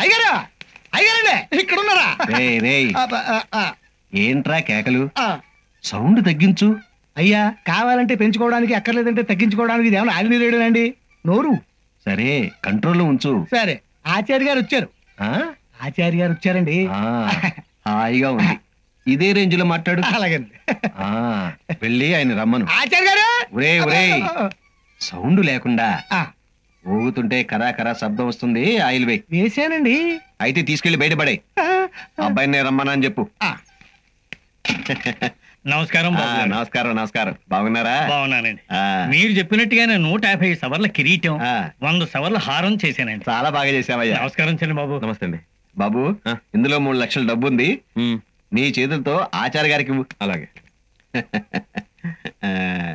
అయ్యారా అయ్యారండి ఇక్కడ ఉన్నారా రేయ్ రేయ్ ఆ, ఆ, ఆ, ఏంట్రా కేకలు ఆ. సౌండ్ తగ్గించు అయ్యా కావాలంటే పెంచుకోవడానికి అక్కర్లేదంటే తగ్గించుకోవడానికి ఇది ఏమైనా ఆలిని రేడియోనండి నోరు సరే కంట్రోల్లో ఉంచు సరే ఆచార్య గారు వచ్చారు ఆ? ఆచార్య గారు వచ్చారండి ఆ, హాయిగా ఉంది ఇదే రేంజ్ లో మాట్లాడు అలాగండి ఆ వెళ్ళి ఆయన రమ్మను ఆచార్య గారు ఒరేయ్ ఒరేయ్ సౌండ్ లేకుండా ఆ, ఊగుతుంటే కరా కరా శబ్దం వస్తుంది ఆయిల్ వే వేసానండి అయితే తీసుకెళ్లి బయటపడే ఆ, అబ్బాయిని రమ్మనా అని చెప్పు ఆ, నమస్కారం ఆ, బాబు గారు. నమస్కారం నమస్కారం బాగున్నారా బాగున్నానండి ఆ, మీరు చెప్పినట్టుగానే నూట యాభై సవర్ల కిరీటం ఆ, వంద సవర్ల హారం చేశానండి చాలా బాగా చేసావయ్యా నమస్కారం చండి బాబు నమస్తే అండి బాబు ఇందులో మూడు లక్షల డబ్బు ఉంది నీ చేతులతో ఆచార్య గారికి ఇవ్వు. అలాగే ఆ.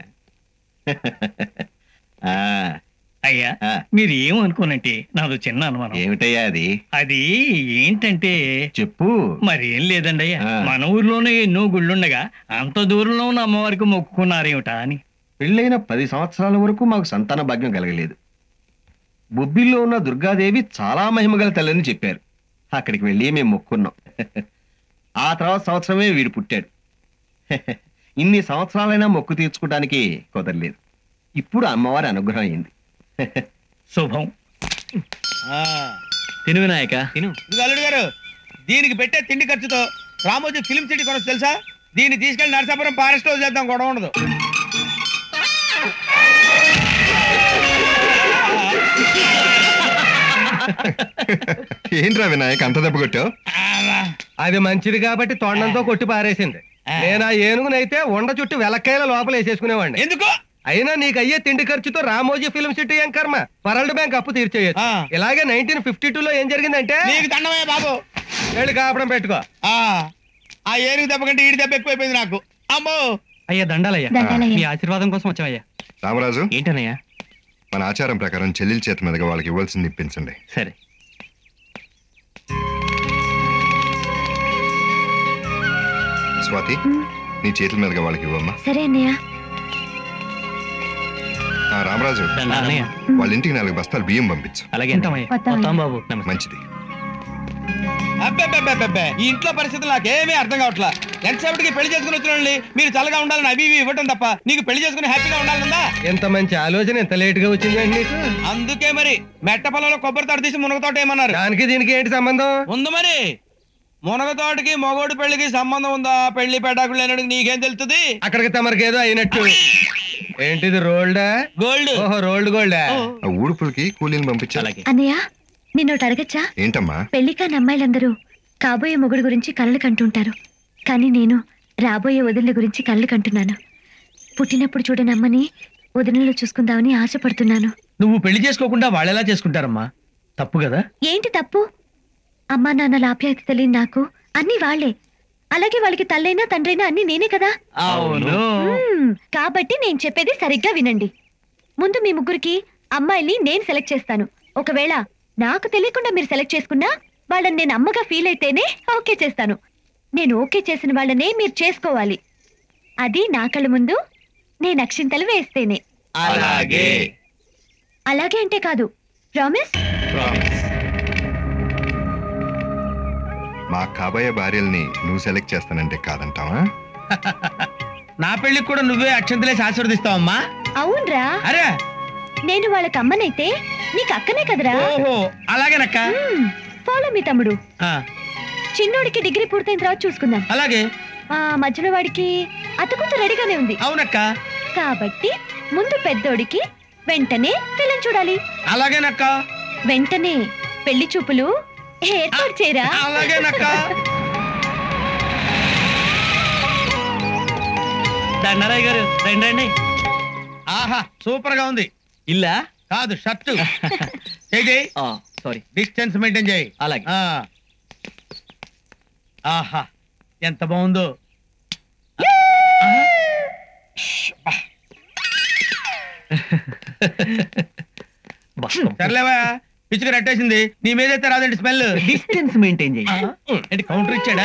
ఆ, అయ్యా ఆ, మీరు ఏమనుకోనంటే నాదో చిన్న అనుమానం ఏమిటయ్యా అది అది ఏంటంటే చెప్పు మరేం లేదండి అయ్యా ఆ. మన ఊర్లోనే ఎన్నో గుళ్ళుండగా అంత దూరంలో ఉన్న అమ్మవారికి మొక్కుకున్నారేమిటా అని పెళ్ళైన పది సంవత్సరాల వరకు మాకు సంతాన భాగ్యం కలగలేదు బొబ్బిల్లో ఉన్న దుర్గాదేవి చాలా మహిమగల తల్లని చెప్పారు అక్కడికి వెళ్ళి మేము మొక్కున్నాం ఆ తర్వాత సంవత్సరమే వీడు పుట్టాడు ఇన్ని సంవత్సరాలైనా మొక్కు తీర్చుకోవడానికి కుదరలేదు ఇప్పుడు అమ్మవారి అనుగ్రహం అయింది శుభం తిను వినాయక తిను ఇదిగో అల్లుడు గారు దీనికి పెట్టే తిండి ఖర్చుతో రామోజీ ఫిల్మ్ సిటీ కొనొచ్చు తెలుసా దీన్ని తీసుకెళ్లి నరసాపురం ఫారెస్ట్ లో చేద్దాం గొడవ ఉండదు ఏంట్రా వినాయక్ అంత దెబ్బ కొట్టావు అది మంచిది కాబట్టి తొండంతో కొట్టి పారేసింది నేను ఆ ఏనుగునైతే ఉండ చుట్టూ వెలక్కాయల లోపల వేసేసుకునేవాడిని ఎందుకు అయినా నీకు అయ్యే తిండి ఖర్చుతో రామోజీ ఫిల్మ్ సిటీ ఏం కర్మ వరల్డ్ బ్యాంక్ అప్పు తీర్చేయచ్చు ఆ. ఇలాగే నైన్టీన్ ఫిఫ్టీ టూ లో ఏం జరిగిందంటే నీకు దండమే బాబు వెళ్ళి కాపడం పెట్టుకో ఆ ఆ ఏనుగు దెబ్బ కంటే ఈడి దెబ్బ ఎక్కువైపోయింది నాకు అమ్మో అయ్యా దండాలయ్యా దండాలయ్యా. మీ ఆశీర్వాదం కోసం వచ్చామయ్యా రామరాజు ఏంటనయ్యా మన ఆచారం ప్రకారం చెల్లెల చేత మీదుగా వాళ్ళకి ఇవ్వాల్సింది ఇప్పించండి సరే స్వాతి నీ చేతుల మీదుగా వాళ్ళకి ఇవ్వమ్మా సరే అన్నయ్య ఆ, రామరాజు అన్నయ్య వాళ్ళ ఇంటికి నాలుగు బస్తాలు బియ్యం పంపించు అలాగే వస్తామయ్యా. వస్తాం బాబు నమస్తే మంచిది అబ్బే ఈ ఇంట్లో పరిస్థితులు నాకేమీ అర్థం కావట్లా ఎంతసేపటికి పెళ్లి చేసుకుని వచ్చిన వాళ్ళని మీరు చల్లగా ఉండాలని అవి ఇవి ఇవ్వటం తప్ప నీకు పెళ్లి చేసుకుని హ్యాపీగా ఉండాలనుందా ఎంత మంచి ఆలోచన ఎంత లేట్ గా వచ్చిందండి నీకు అందుకే మరి మెట్ట పొలంలో కొబ్బరి తోట తీసి మునగ తోట ఏమన్నారు దానికి దీనికి ఏంటి సంబంధం ఉంది మరి మునగ తోటకి మగోడు పెళ్లికి సంబంధం ఉందా పెళ్లి పెటాకులు లేనడికి నీకేం తెలుస్తుంది అక్కడికి తమరికి ఏదో అయినట్టు ఏంటిది రోల్డా గోల్డ్ ఓహో రోల్డ్ గోల్డా ఆ ఊడుపులకి కూలీని పంపించు అలాగే అన్నయ్య నిన్నోటి అడగచ్చా ఏంటమ్మా పెళ్లి కాని అమ్మాయిలందరూ కాబోయే మొగుడు గురించి కలలు కంటుంటారు కానీ నేను రాబోయే వదినల గురించి కలలు కంటున్నాను పుట్టినప్పుడు చూడని అమ్మని వదినలో చూసుకుందామని ఆశపడుతున్నాను నువ్వు పెళ్లి చేసుకోకుండా వాళ్ళు ఎలా చేసుకుంటారమ్మా తప్పు కదా ఏంటి తప్పు అమ్మా నాన్నల ఆప్యాయత తెలియని నాకు అన్ని వాళ్లే అలాగే వాళ్ళకి తల్లైనా తండ్రైనా అన్ని నేనే కదా అవును మ్మ్. కాబట్టి నేను చెప్పేది సరిగ్గా వినండి ముందు మీ ముగ్గురికి అమ్మాయిని నేను సెలెక్ట్ చేస్తాను ఒకవేళ నాకు తెలియకుండా మీరు సెలెక్ట్ చేసుకున్నా వాళ్ళని నేను అమ్మగా ఫీల్ అయితేనే ఓకే చేస్తాను నేను ఓకే చేసిన వాళ్ళనే మీరు చేసుకోవాలి అది నా కళ్ళ ముందు నేను అక్షింతలు వేస్తేనే అలాగే అలాగే అంటే కాదు ప్రామిస్ మా కాబోయే భార్యల్ని నువ్వు సెలెక్ట్ చేస్తానంటే కాదంటావా నా పెళ్లికి కూడా నువ్వే అక్షంతలేసి ఆశీర్వదిస్తావమ్మా అవునరా అరే నేను వాళ్ళకి అమ్మనైతే నీకు అక్కనే కదరా ఓహో అలాగేనక్క ఫాలో మీ తమ్ముడు ఆ, చిన్నోడికి డిగ్రీ పూర్తయిన తర్వాత చూసుకుందాం అలాగే ఆ మధ్యలో వాడికి అతకుంత రెడీగానే ఉంది అవునక్క కాబట్టి ముందు పెద్దోడికి వెంటనే పిల్లని చూడాలి అలాగేనక్క వెంటనే పెళ్లి చూపులు ఏర్పాటు చేయరా అలాగేనక్క దండాలయ్య గారు రండి రండి ఆహా సూపర్ గా ఉంది ఇల్లా కాదు షర్టు చేయి సారీ డిస్టెన్స్ మెయింటైన్ చేయి అలాగే ఆ. ఆహా ఎంత బాగుందో సర్లేవా పిచ్చుకు రట్టేసింది నీ మీదైతే రాదండి స్మెల్ డిస్టెన్స్ మెయింటైన్ చేయి ఏంటి కౌంటర్ ఇచ్చాడా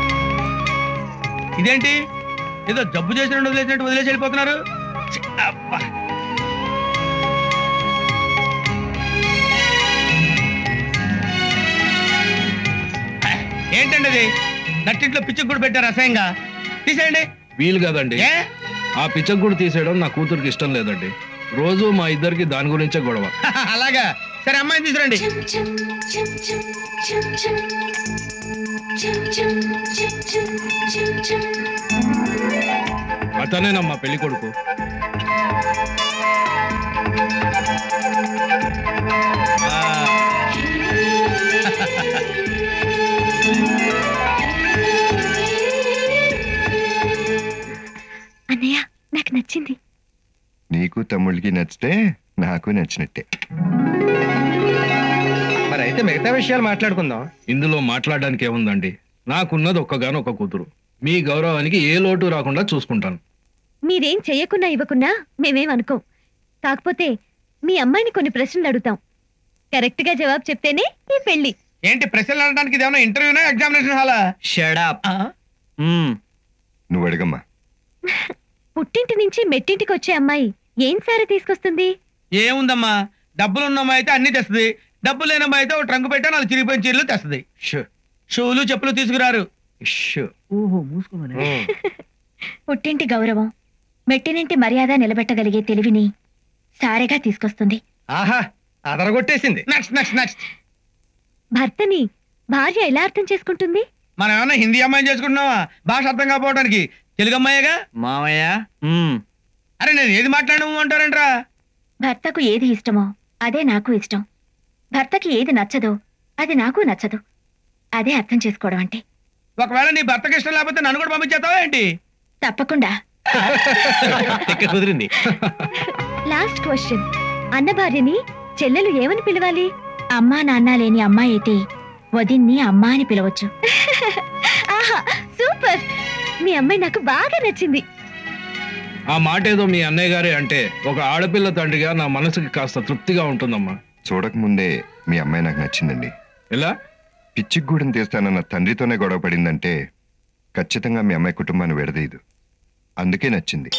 ఇదేంటి ఏదో జబ్బు చేసిన వదిలేసినట్టు వదిలేసి వెళ్ళిపోతున్నారు ఛీ, అబ్బా. ఏంటండి అది నట్టింట్లో పిచ్చి కూడా పెట్టారు అసహ్యంగా తీసేయండి వీలు కదండి ఏ ఆ పిచ్చగుడు తీసేయడం నా కూతురికి ఇష్టం లేదండి రోజు మా ఇద్దరికి దాని గురించే గొడవ అలాగా సరే అమ్మాయిని తీసుకురండి అతనేనమ్మా పెళ్లి కొడుకు అన్నయ్య నాకు నచ్చింది నీకు తమ్ముళ్ళకి నచ్చితే నాకు నచ్చినట్టే మరి అయితే మిగతా విషయాలు మాట్లాడుకుందాం ఇందులో మాట్లాడడానికి ఏముందండి నాకున్నది ఒక్కగానొక్క కూతురు మీ గౌరవానికి ఏ లోటు రాకుండా చూసుకుంటాను మీరేం చెయ్యకున్నా ఇవ్వకున్నా మేమేం అనుకోం కాకపోతే మీ అమ్మాయిని కొన్ని ప్రశ్నలు అడుగుతాం కరెక్ట్ గా జవాబు చెప్తేనే ఈ పెళ్లి ఏంటి ప్రశ్నలు అడగడానికి ఇది ఏమైనా ఇంటర్వ్యూనా ఎగ్జామినేషన్ హాలా షడప్ నువ్వు అడగమ్మా పుట్టింటి నుంచి మెట్టింటికి వచ్చే అమ్మాయి ఏం సారీ తీసుకొస్తుంది ఏముందమ్మా డబ్బులు ఉన్నమ్మా అయితే అన్ని తెస్తుంది డబ్బు లేనమ్మా అయితే ఒక ట్రంక్ పెట్టా నాలుగు చిరిగిపోయిన చీరలు తెస్తుంది షూ, షూలు చెప్పులు తీసుకురారు షూ. ఓహో మూసుకోమని ఉమ్. పుట్టింటి గౌరవం మెట్టినింటి మర్యాద నిలబెట్టగలిగే తెలివిని సారెగా తీసుకొస్తుంది ఆహా అదరగొట్టేసింది నెక్స్ట్ నెక్స్ట్ నెక్స్ట్ భర్తని భార్య ఎలా అర్థం చేసుకుంటుంది మనం ఏమన్నా హిందీ అమ్మాయిని చేసుకుంటున్నావా భాష అర్థం కాకపోవడానికి తెలుగు అమ్మాయిగా మామయ్య అరే నేను ఏది మాట్లాడము అంటారంట్రా భర్తకు ఏది ఇష్టమో అదే నాకు ఇష్టం భర్తకి ఏది నచ్చదో అది నాకు నచ్చదు అదే అర్థం చేసుకోవడం అంటే ఒకవేళ నీ భర్తకి ఇష్టం లేకపోతే నన్ను కూడా పంపించేస్తావా ఏంటి తప్పకుండా కుదిరింది లాస్ట్ క్వశ్చన్ అన్న భార్యని చెల్లెలు ఏమని పిలవాలి అమ్మా నాన్న లేని అమ్మాయి అయితే వదిన్ని అమ్మా అని పిలవచ్చు ఆహా సూపర్ మీ అమ్మాయి నాకు బాగా నచ్చింది ఆ మాట ఏదో మీ అన్నయ్య గారే అంటే ఒక ఆడపిల్ల తండ్రిగా నా మనసుకి కాస్త తృప్తిగా ఉంటుందమ్మా చూడకముందే మీ అమ్మాయి నాకు నచ్చిందండి ఎలా పిచ్చికి గూడెం తీస్తానన్న తండ్రితోనే గొడవ పడిందంటే ఖచ్చితంగా మీ అమ్మాయి కుటుంబాన్ని విడదీయదు అందుకే నచ్చింది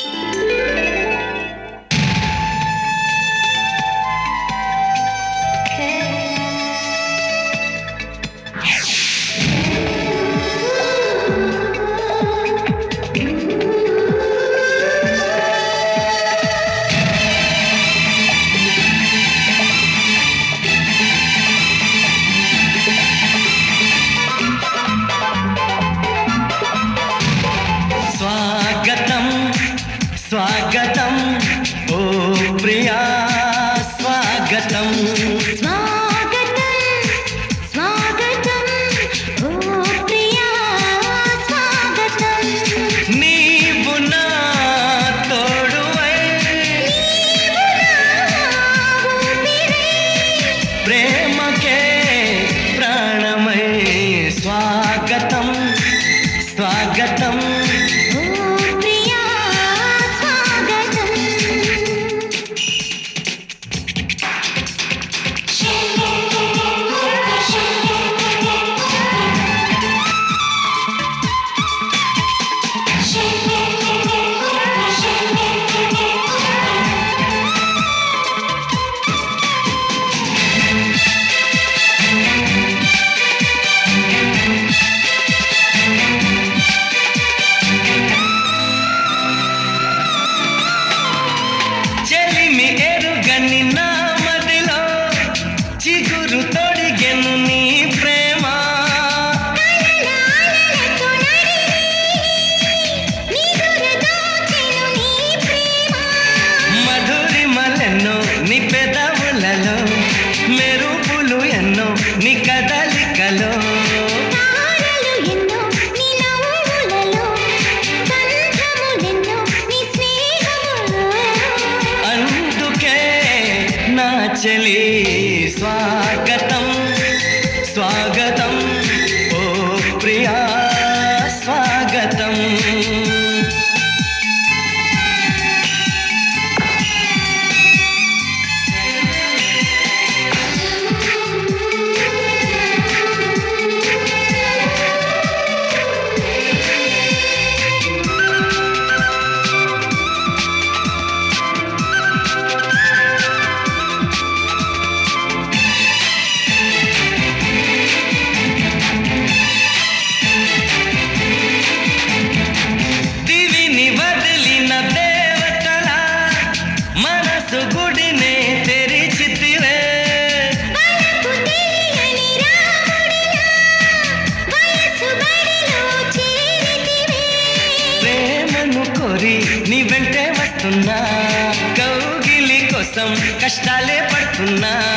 స్వాగతం స్వాగతం ఓ ప్రియా స్వాగతం నీవు నా తోడువై ప్రేమకే ప్రాణమై స్వాగతం స్వాగతం చెలిమి ఎరుగని నా మదిలో చిగురు తొడిగెను నీ ప్రేమ మధురి మలెన్నో నీ పెదవులలో మెరుపులు ఎన్నో నీ కదలికలో అందుకే నా చెలి స్వాగతం స్వాగతం ఓ ప్రియా స్వాగతం కష్టాలే పడుతున్నా